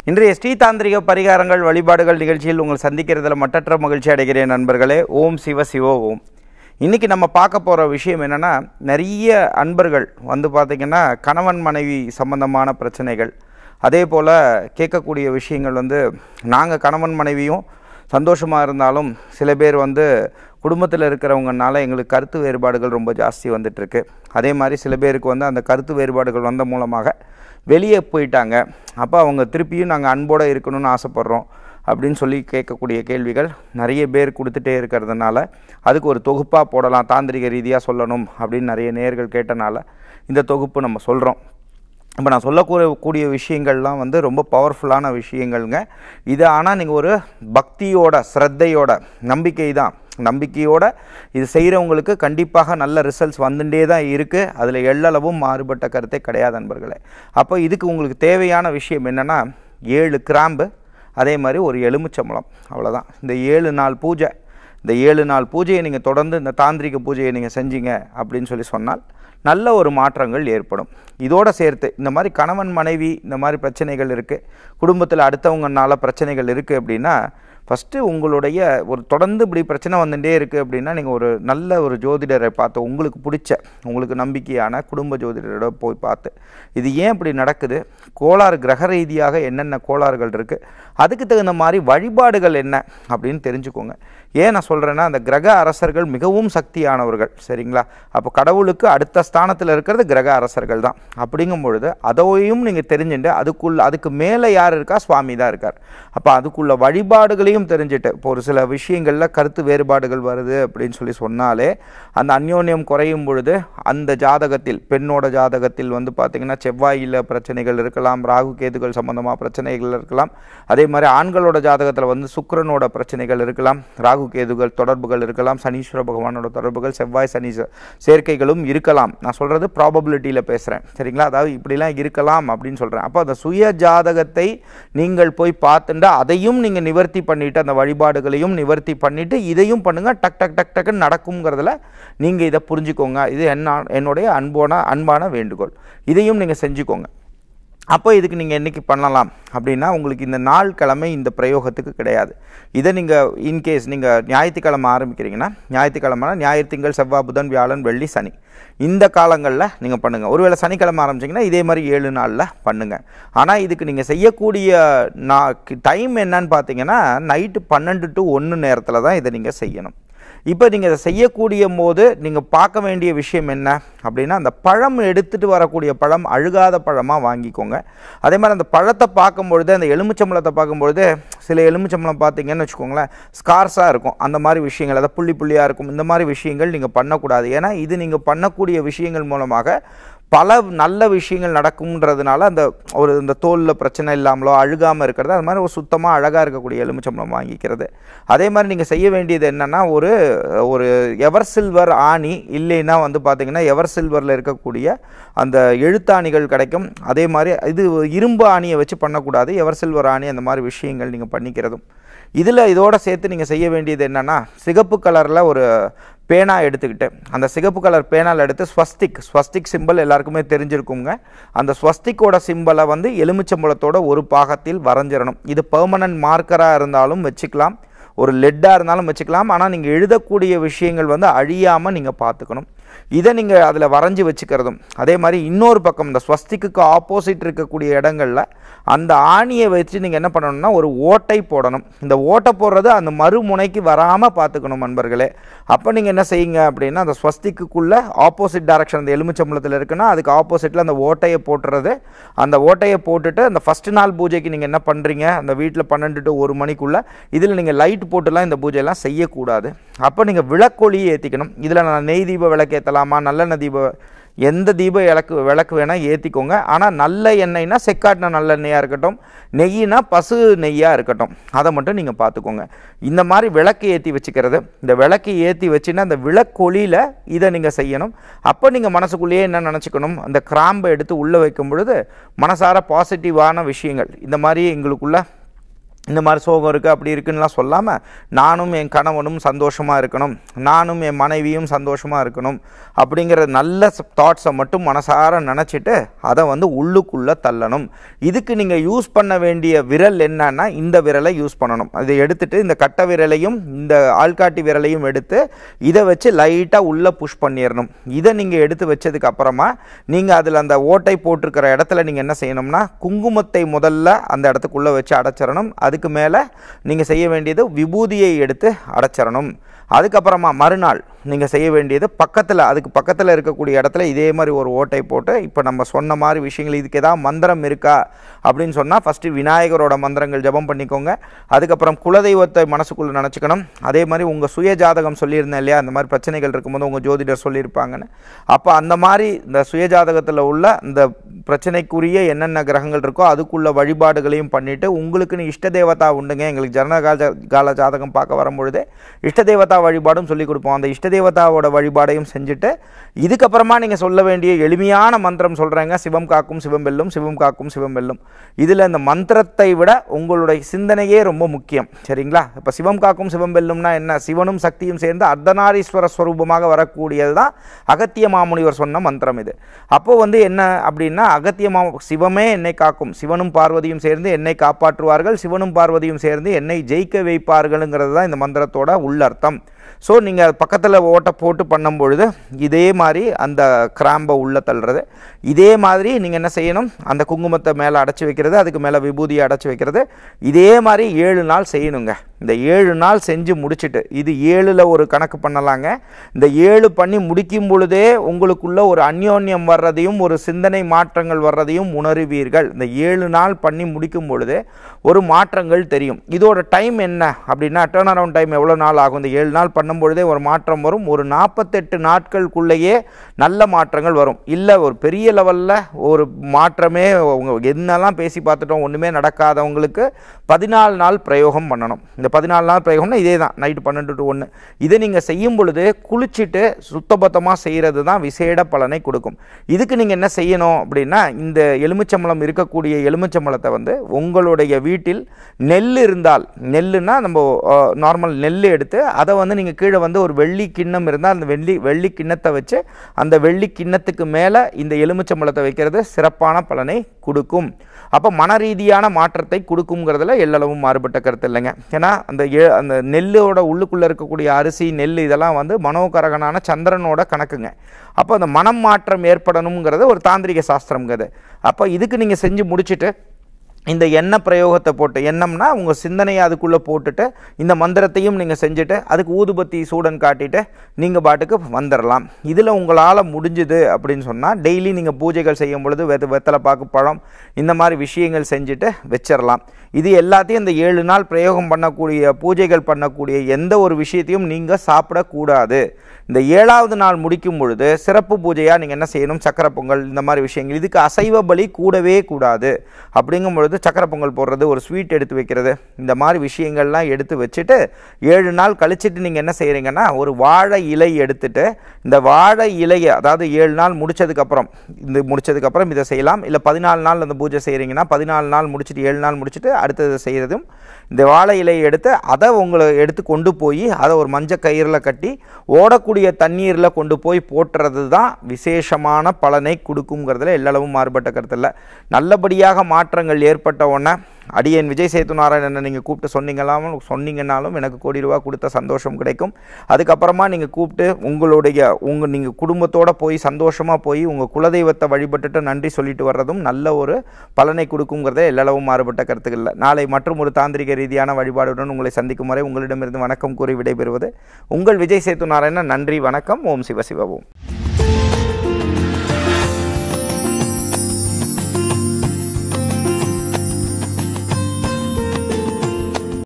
இன்றைய ஸ்ரீதாந்திரிக பரிகாரங்கள் வழிபாடுகள் நிகழ்ச்சியில் உங்கள் சந்திக்கிறதுல மட்டற்ற மகிழ்ச்சி அடைகிறேன் நண்பர்களே ஓம் சிவ சிவோ ஓம் இன்றைக்கி நம்ம பார்க்க போகிற விஷயம் என்னென்னா நிறைய அன்பர்கள் வந்து பார்த்திங்கன்னா கணவன் மனைவி சம்பந்தமான பிரச்சனைகள் அதே போல் கேட்கக்கூடிய விஷயங்கள் வந்து நாங்கள் கணவன் மனைவியும் சந்தோஷமாக இருந்தாலும் சில பேர் வந்து குடும்பத்தில் இருக்கிறவங்கனால எங்களுக்கு கருத்து வேறுபாடுகள் ரொம்ப ஜாஸ்தி வந்துட்டுருக்கு அதே மாதிரி சில பேருக்கு வந்து அந்த கருத்து வேறுபாடுகள் வந்த மூலமாக வெளியே போயிட்டாங்க அப்போ அவங்க திருப்பியும் நாங்கள் அன்போடு இருக்கணும்னு ஆசைப்பட்றோம் அப்படின்னு சொல்லி கேட்கக்கூடிய கேள்விகள் நிறைய பேர் கொடுத்துட்டே இருக்கிறதுனால அதுக்கு ஒரு தொகுப்பாக போடலாம் தாந்திரிக ரீதியாக சொல்லணும் அப்படின்னு நிறைய நேர்கள் கேட்டனால இந்த தொகுப்பு நம்ம சொல்கிறோம் இப்போ நான் சொல்லக்கூடிய கூடிய விஷயங்கள்லாம் வந்து ரொம்ப பவர்ஃபுல்லான விஷயங்கள்ங்க இது ஆனால் நீங்கள் ஒரு பக்தியோட ஸ்ரத்தையோட நம்பிக்கை தான் நம்பிக்கையோட இது செய்கிறவங்களுக்கு கண்டிப்பாக நல்ல ரிசல்ட்ஸ் வந்துட்டே தான் இருக்குது அதில் எள்ளளவும் மாறுபட்ட கருத்தே கிடையாது நண்பர்களே அப்போ இதுக்கு உங்களுக்கு தேவையான விஷயம் என்னென்னா ஏழு கிராம்பு அதே மாதிரி ஒரு எலுமிச்சம்பழம் அவ்வளோதான் இந்த ஏழு நாள் பூஜை இந்த ஏழு நாள் பூஜையை நீங்கள் தொடர்ந்து இந்த தாந்திரிக பூஜையை நீங்கள் செஞ்சீங்க அப்படின்னு சொல்லி சொன்னால் நல்ல ஒரு மாற்றங்கள் ஏற்படும் இதோட சேர்த்து இந்த மாதிரி கணவன் மனைவி இந்த மாதிரி பிரச்சனைகள் இருக்குது குடும்பத்தில் அடுத்தவங்கனால பிரச்சனைகள் இருக்குது அப்படின்னா ஃபஸ்ட்டு உங்களுடைய ஒரு தொடர்ந்து இப்படி பிரச்சனை வந்துட்டே இருக்குது அப்படின்னா நீங்கள் ஒரு நல்ல ஒரு ஜோதிடரை பார்த்து உங்களுக்கு பிடிச்ச உங்களுக்கு நம்பிக்கையான குடும்ப ஜோதிடரோட போய் பார்த்து இது ஏன் இப்படி நடக்குது கோளாறு கிரக ரீதியாக என்னென்ன கோளாறுகள் இருக்குது அதுக்கு தகுந்த மாதிரி வழிபாடுகள் என்ன அப்படின்னு தெரிஞ்சுக்கோங்க ஏன் நான் சொல்கிறேன்னா அந்த கிரக அரசர்கள் மிகவும் சக்தியானவர்கள் சரிங்களா அப்போ கடவுளுக்கு அடுத்த ஸ்தானத்தில் இருக்கிறது கிரக அரசர்கள் தான் அப்படிங்கும் பொழுது அதையும் நீங்கள் தெரிஞ்சுட்டு அதுக்குள்ள அதுக்கு மேலே யார் இருக்கா சுவாமி தான் இருக்கார் அப்போ அதுக்குள்ள வழிபாடுகளையும் தெரிஞ்சுட்டு இப்போ ஒரு சில விஷயங்களில் கருத்து வேறுபாடுகள் வருது அப்படின்னு சொல்லி சொன்னாலே அந்த அந்யோன்யம் குறையும் பொழுது அந்த ஜாதகத்தில் பெண்ணோட ஜாதகத்தில் வந்து பார்த்திங்கன்னா செவ்வாயில் பிரச்சனைகள் இருக்கலாம் ராகு கேதுகள் சம்பந்தமாக பிரச்சனைகள் இருக்கலாம் அதே மாதிரி ஆண்களோட ஜாதகத்தில் வந்து சுக்கிரனோட பிரச்சனைகள் இருக்கலாம் ராகு கேதுகள் தொடர்புகள் இருக்கலாம் சனீஸ்வர பகவானோட தொடர்புகள் செவ்வாய் சனி ச- சேர்க்கைகளும் இருக்கலாம் நான் சொல்கிறது ப்ராபபிலிட்டியில் பேசுகிறேன் சரிங்களா அதாவது இப்படிலாம் இருக்கலாம் அப்படின்னு சொல்கிறேன் அப்போ அந்த சுய ஜாதகத்தை நீங்கள் போய் பார்த்துட்டு அதையும் நீங்கள் நிவர்த்தி பண்ணிவிட்டு அந்த வழிபாடுகளையும் நிவர்த்தி பண்ணிவிட்டு இதையும் பண்ணுங்கள் டக் டக் டக் டக்குன்னு நடக்குங்கிறதுல நீங்கள் இதை புரிஞ்சுக்கோங்க இது என்ன என்னுடைய அன்போன அன்பான வேண்டுகோள் இதையும் நீங்கள் செஞ்சுக்கோங்க அப்போ இதுக்கு நீங்கள் என்னைக்கு பண்ணலாம் அப்படின்னா உங்களுக்கு இந்த நாள் கிழமை இந்த பிரயோகத்துக்கு கிடையாது இதை நீங்கள் இன்கேஸ் நீங்கள் ஞாயிற்றுக்கிழமை ஆரம்பிக்கிறீங்கன்னா ஞாயிற்றுக்கிழமைனா ஞாயிறு திங்கள் செவ்வாய் புதன் வியாழன் வெள்ளி சனி இந்த காலங்களில் நீங்கள் பண்ணுங்கள் ஒருவேளை சனிக்கிழமை ஆரம்பிச்சிங்கன்னா இதே மாதிரி ஏழு நாளில் பண்ணுங்கள் ஆனால் இதுக்கு நீங்கள் செய்யக்கூடிய நான் டைம் என்னன்னு பார்த்தீங்கன்னா நைட்டு பன்னெண்டு டு ஒன்று நேரத்தில் தான் இதை நீங்கள் செய்யணும் இப்போ நீங்கள் இதை செய்யக்கூடிய போது நீங்கள் பார்க்க வேண்டிய விஷயம் என்ன அப்படின்னா அந்த பழம் எடுத்துகிட்டு வரக்கூடிய பழம் அழுகாத பழமாக வாங்கிக்கோங்க அதே மாதிரி அந்த பழத்தை பார்க்கும்பொழுது அந்த எலுமிச்சம்பழத்தை பார்க்கும்பொழுது சில எலுமிச்சம்பழம் பார்த்தீங்கன்னு வச்சுக்கோங்களேன் ஸ்கார்ஸாக இருக்கும் அந்த மாதிரி விஷயங்கள் அதாவது புள்ளி புள்ளியாக இருக்கும் இந்த மாதிரி விஷயங்கள் நீங்கள் பண்ணக்கூடாது ஏன்னா இது நீங்கள் பண்ணக்கூடிய விஷயங்கள் மூலமாக பல நல்ல விஷயங்கள் நடக்கும்ன்றதுனால அந்த ஒரு இந்த தோலில் பிரச்சனை இல்லாமலோ அழுகாமல் இருக்கிறது அது மாதிரி ஒரு சுத்தமாக அழகாக இருக்கக்கூடிய எலுமிச்சம்பழம் வாங்கிக்கிறது அதே மாதிரி நீங்கள் செய்ய வேண்டியது என்னென்னா ஒரு ஒரு எவர் சில்வர் ஆணி இல்லைன்னா வந்து பார்த்தீங்கன்னா எவர் சில்வரில் இருக்கக்கூடிய அந்த எழுத்தாணிகள் கிடைக்கும் அதே மாதிரி இது இரும்பு ஆணியை வச்சு பண்ணக்கூடாது எவர் சில்வர் ஆணி அந்த மாதிரி விஷயங்கள் நீங்கள் பண்ணிக்கிறதும் இதில் இதோட சேர்த்து நீங்கள் செய்ய வேண்டியது என்னென்னா சிகப்பு கலரில் ஒரு பேனா எடுத்துக்கிட்டு அந்த சிகப்பு கலர் பேனால் எடுத்து ஸ்வஸ்திக் ஸ்வஸ்திக் சிம்பிள் எல்லாருக்குமே தெரிஞ்சிருக்குங்க அந்த ஸ்வஸ்திக்கோட சிம்பலை வந்து எலுமிச்சம்பழத்தோட ஒரு பாகத்தில் வரைஞ்சிடணும் இது பெர்மனன்ட் மார்க்கராக இருந்தாலும் வச்சுக்கலாம் ஒரு லெட்டாக இருந்தாலும் வச்சுக்கலாம் ஆனால் நீங்கள் எழுதக்கூடிய விஷயங்கள் வந்து அழியாமல் நீங்கள் பார்த்துக்கணும் இதை நீங்கள் அதில் வரைஞ்சி வச்சுக்கிறதும் அதே மாதிரி இன்னொரு பக்கம் இந்த ஸ்வஸ்திக்கு ஆப்போசிட் இருக்கக்கூடிய இடங்களில் அந்த ஆணியை வச்சு நீங்கள் என்ன பண்ணணும்னா ஒரு ஓட்டை போடணும் இந்த ஓட்டை போடுறது அந்த மறுமுனைக்கு வராமல் பார்த்துக்கணும் நண்பர்களே அப்போ நீங்கள் என்ன செய்யுங்க அப்படின்னா அந்த ஸ்வஸ்திக்குள்ளே ஆப்போசிட் டைரக்ஷன் அந்த எலுமிச்சம்பளத்தில் இருக்குன்னா அதுக்கு ஆப்போசிட்டில் அந்த ஓட்டையை போட்டுறது அந்த ஓட்டையை போட்டுட்டு அந்த ஃபஸ்ட் நாள் பூஜைக்கு நீங்கள் என்ன பண்ணுறீங்க அந்த வீட்டில் பன்னெண்டு டு ஒரு மணிக்குள்ளே இதில் நீங்கள் லைட் போட்டுலாம் இந்த பூஜையெல்லாம் செய்யக்கூடாது அப்போ நீங்கள் விளக்கொலியை ஏற்றிக்கணும் இதில் நான் நெய் தீப விளக்கு ஏற்றலாமா நல்லெண்ணெய் தீப எந்த தீப விளக்கு விளக்கு வேணால் ஏற்றிக்கோங்க ஆனால் நல்ல எண்ணெய்னா செக்காட்டின நல்லெண்ணெயாக இருக்கட்டும் நெய்யினா பசு நெய்யாக இருக்கட்டும் அதை மட்டும் நீங்கள் பார்த்துக்கோங்க இந்த மாதிரி விளக்கு ஏற்றி வச்சுக்கிறது இந்த விளக்கு ஏற்றி வச்சுன்னா அந்த விளக்கொலியில் இதை நீங்கள் செய்யணும் அப்போ நீங்கள் மனசுக்குள்ளேயே என்ன நினச்சிக்கணும் அந்த கிராம்பை எடுத்து உள்ளே வைக்கும் பொழுது மனசார பாசிட்டிவான விஷயங்கள் இந்த மாதிரி எங்களுக்குள்ள இந்த மாதிரி சோகம் இருக்குது அப்படி இருக்குன்னுலாம் சொல்லாமல் நானும் என் கணவனும் சந்தோஷமாக இருக்கணும் நானும் என் மனைவியும் சந்தோஷமாக இருக்கணும் அப்படிங்கிற நல்ல தாட்ஸை மட்டும் மனசார நினச்சிட்டு அதை வந்து உள்ளுக்குள்ளே தள்ளணும் இதுக்கு நீங்கள் யூஸ் பண்ண வேண்டிய விரல் என்னன்னா இந்த விரலை யூஸ் பண்ணணும் அதை எடுத்துட்டு இந்த கட்டை விரலையும் இந்த ஆள்காட்டி விரலையும் எடுத்து இதை வச்சு லைட்டாக உள்ளே புஷ் பண்ணிடணும் இதை நீங்கள் எடுத்து வச்சதுக்கு அப்புறமா நீங்கள் அதில் அந்த ஓட்டை போட்டிருக்கிற இடத்துல நீங்கள் என்ன செய்யணும்னா குங்குமத்தை முதல்ல அந்த இடத்துக்குள்ளே வச்சு அடைச்சிடணும் அதுக்கு மேலே நீங்கள் செய்ய வேண்டியது விபூதியை எடுத்து அடைச்சிடணும் அதுக்கப்புறமா மறுநாள் நீங்கள் செய்ய வேண்டியது பக்கத்தில் அதுக்கு பக்கத்தில் இருக்கக்கூடிய இடத்துல இதே மாதிரி ஒரு ஓட்டை போட்டு இப்போ நம்ம சொன்ன மாதிரி விஷயங்கள் இதுக்கு ஏதாவது மந்திரம் இருக்கா அப்படின்னு சொன்னால் ஃபஸ்ட்டு விநாயகரோட மந்திரங்கள் ஜெபம் பண்ணிக்கோங்க அதுக்கப்புறம் குலதெய்வத்தை மனசுக்குள்ளே நினச்சிக்கணும் அதே மாதிரி உங்கள் சுய ஜாதகம் சொல்லியிருந்தேன் இல்லையா அந்த மாதிரி பிரச்சனைகள் இருக்கும்போது உங்கள் ஜோதிடர் சொல்லியிருப்பாங்கன்னு அப்போ அந்த மாதிரி இந்த சுய ஜாதகத்தில் உள்ள இந்த பிரச்சனைக்குரிய என்னென்ன கிரகங்கள் இருக்கோ அதுக்குள்ள வழிபாடுகளையும் பண்ணிவிட்டு உங்களுக்குன்னு இஷ்ட தேவதா உண்டுங்க எங்களுக்கு ஜனகால கால ஜாதகம் பார்க்க வரும்பொழுதே இஷ்ட தேவதா வழிபாடும் சொல்லி கொடுப்போம் அந்த இஷ்ட தேவதாவோட வழிபாடையும் செஞ்சுட்டு இதுக்கப்புறமா நீங்கள் சொல்ல வேண்டிய எளிமையான மந்திரம் சொல்கிறேங்க சிவம் காக்கும் சிவம் வெல்லும் சிவம் காக்கும் சிவம் வெல்லும் இதில் இந்த மந்திரத்தை விட உங்களுடைய சிந்தனையே ரொம்ப முக்கியம் சரிங்களா இப்போ சிவம் காக்கும் சிவம் வெல்லும்னா என்ன சிவனும் சக்தியும் சேர்ந்து அர்த்தநாரீஸ்வர ஸ்வரூபமாக வரக்கூடியது தான் அகத்திய மாமுனிவர் சொன்ன மந்திரம் இது அப்போது வந்து என்ன அப்படின்னா அகத்திய மா சிவமே என்னை காக்கும் சிவனும் பார்வதியும் சேர்ந்து என்னை காப்பாற்றுவார்கள் சிவனும் பார்வதியும் சேர்ந்து என்னை ஜெயிக்க வைப்பார்கள்ங்கிறது தான் இந்த மந்திரத்தோட உள்ளர்த்தம் ஸோ நீங்கள் பக்கத்தில் ஓட்டை போட்டு பண்ணும் பொழுது இதே மாதிரி அந்த கிராம்பை உள்ளே தள்ளுறது இதே மாதிரி நீங்கள் என்ன செய்யணும் அந்த குங்குமத்தை மேலே அடைச்சி வைக்கிறது அதுக்கு மேலே விபூதியை அடைச்சி வைக்கிறது இதே மாதிரி ஏழு நாள் செய்யணுங்க இந்த ஏழு நாள் செஞ்சு முடிச்சுட்டு இது ஏழில் ஒரு கணக்கு பண்ணலாங்க இந்த ஏழு பண்ணி முடிக்கும் பொழுதே உங்களுக்குள்ள ஒரு அந்யோன்யம் வர்றதையும் ஒரு சிந்தனை மாற்றங்கள் வர்றதையும் உணருவீர்கள் இந்த ஏழு நாள் பண்ணி முடிக்கும் பொழுதே ஒரு மாற்றங்கள் தெரியும் இதோட டைம் என்ன அப்படின்னா டேர்ன் அரவுண்ட் டைம் எவ்வளோ நாள் ஆகும் இந்த ஏழு நாள் பண்ணும் பொழுதே ஒரு மாற்றம் வரும் ஒரு நாற்பத்தெட்டு நாட்களுக்குள்ளேயே நல்ல மாற்றங்கள் வரும் இல்லை ஒரு பெரிய லெவலில் ஒரு மாற்றமே உங்க என்னெல்லாம் பேசி பார்த்துட்டோம் ஒன்றுமே நடக்காதவங்களுக்கு பதினாலு நாள் பிரயோகம் பண்ணணும் இந்த பதினாலு நாள் பிரயோகம்னா இதே தான் நைட்டு பன்னெண்டு டு ஒன்று இதை நீங்கள் செய்யும் பொழுது குளிச்சுட்டு சுத்தபத்தமாக செய்கிறது தான் விசேட பலனை கொடுக்கும் இதுக்கு நீங்கள் என்ன செய்யணும் அப்படின்னா இந்த எலுமிச்சம்பழம் இருக்கக்கூடிய எலுமிச்சம்பழத்தை வந்து உங்களுடைய வீட்டில் நெல் இருந்தால் நெல்லுனா நம்ம நார்மல் நெல் எடுத்து அதை வந்து நீங்கள் கீழே வந்து ஒரு வெள்ளி கிண்ணம் இருந்தால் அந்த வெள்ளி வெள்ளி கிண்ணத்தை வச்சு அந்த வெள்ளி கிண்ணத்துக்கு மேலே இந்த எலுமிச்சம்பழத்தை வைக்கிறது சிறப்பான பலனை கொடுக்கும் அப்போ மன ரீதியான மாற்றத்தை கொடுக்குங்கிறதுல எல்லளவும் மாறுபட்ட கருத்து இல்லைங்க ஏன்னா அந்த ஏ அந்த நெல்லோட உள்ளுக்குள்ளே இருக்கக்கூடிய அரிசி நெல் இதெல்லாம் வந்து மனோகரகனான சந்திரனோட கணக்குங்க அப்போ அந்த மனம் மாற்றம் ஏற்படணுங்கிறது ஒரு தாந்திரிக சாஸ்திரம்ங்கிறது அப்போ இதுக்கு நீங்கள் செஞ்சு முடிச்சுட்டு இந்த எண்ணெய் பிரயோகத்தை போட்டு எண்ணம்னா உங்கள் சிந்தனையை அதுக்குள்ளே போட்டுட்டு இந்த மந்திரத்தையும் நீங்கள் செஞ்சுட்டு அதுக்கு ஊதுபத்தி சூடன் காட்டிட்டு நீங்கள் பாட்டுக்கு வந்துடலாம் இதில் உங்களால் முடிஞ்சுது அப்படின்னு சொன்னால் டெய்லி நீங்கள் பூஜைகள் செய்யும் பொழுது வெத வெத்தலை பாக்கு பழம் இந்த மாதிரி விஷயங்கள் செஞ்சுட்டு வச்சிடலாம் இது எல்லாத்தையும் இந்த ஏழு நாள் பிரயோகம் பண்ணக்கூடிய பூஜைகள் பண்ணக்கூடிய எந்த ஒரு விஷயத்தையும் நீங்கள் சாப்பிடக்கூடாது இந்த ஏழாவது நாள் முடிக்கும் பொழுது சிறப்பு பூஜையாக நீங்கள் என்ன செய்யணும் சக்கரை பொங்கல் இந்த மாதிரி விஷயங்கள் இதுக்கு அசைவ பலி கூடவே கூடாது அப்படிங்கும் பொழுது சக்கரை பொங்கல் போடுறது ஒரு ஸ்வீட் எடுத்து வைக்கிறது இந்த மாதிரி விஷயங்கள்லாம் எடுத்து வச்சுட்டு ஏழு நாள் கழிச்சிட்டு நீங்கள் என்ன செய்கிறீங்கன்னா ஒரு வாழை இலை எடுத்துட்டு இந்த வாழை இலையை அதாவது ஏழு நாள் முடிச்சதுக்கப்புறம் இந்த முடிச்சதுக்கப்புறம் இதை செய்யலாம் இல்லை பதினாலு நாள் அந்த பூஜை செய்கிறீங்கன்னா பதினாலு நாள் முடிச்சுட்டு ஏழு நாள் முடிச்சுட்டு அடுத்தது செய்கிறதும் இந்த வாழை இலையை எடுத்து அதை உங்களை எடுத்து கொண்டு போய் அதை ஒரு மஞ்சள் கயிறில் கட்டி ஓடக்கூடிய தண்ணீரில் கொண்டு போய் போட்டுறது தான் விசேஷமான பலனை கொடுக்குங்கிறதுல எல்லளவும் மாறுபட்ட கருத்து இல்லை நல்லபடியாக மாற்றங்கள் ஏற்பட்ட உடனே அடியேன் விஜய் சேத்து நாராயணனை நீங்கள் கூப்பிட்டு சொன்னீங்களாலும் சொன்னீங்கன்னாலும் எனக்கு கோடி ரூபா கொடுத்த சந்தோஷம் கிடைக்கும் அதுக்கப்புறமா நீங்கள் கூப்பிட்டு உங்களுடைய உங்கள் நீங்கள் குடும்பத்தோடு போய் சந்தோஷமாக போய் உங்கள் குலதெய்வத்தை வழிபட்டுட்டு நன்றி சொல்லிட்டு வர்றதும் நல்ல ஒரு பலனை கொடுக்குங்கிறதே எல்லளவும் மாறுபட்ட கருத்துக்கள் இல்லை நாளை மற்றும் ஒரு தாந்திரிக ரீதியான வழிபாடுடன் உங்களை சந்திக்கும் வரை உங்களிடமிருந்து வணக்கம் கூறி விடைபெறுவது உங்கள் விஜய் சேத்து நாராயணன் நன்றி வணக்கம் ஓம் சிவ சிவ ஓம்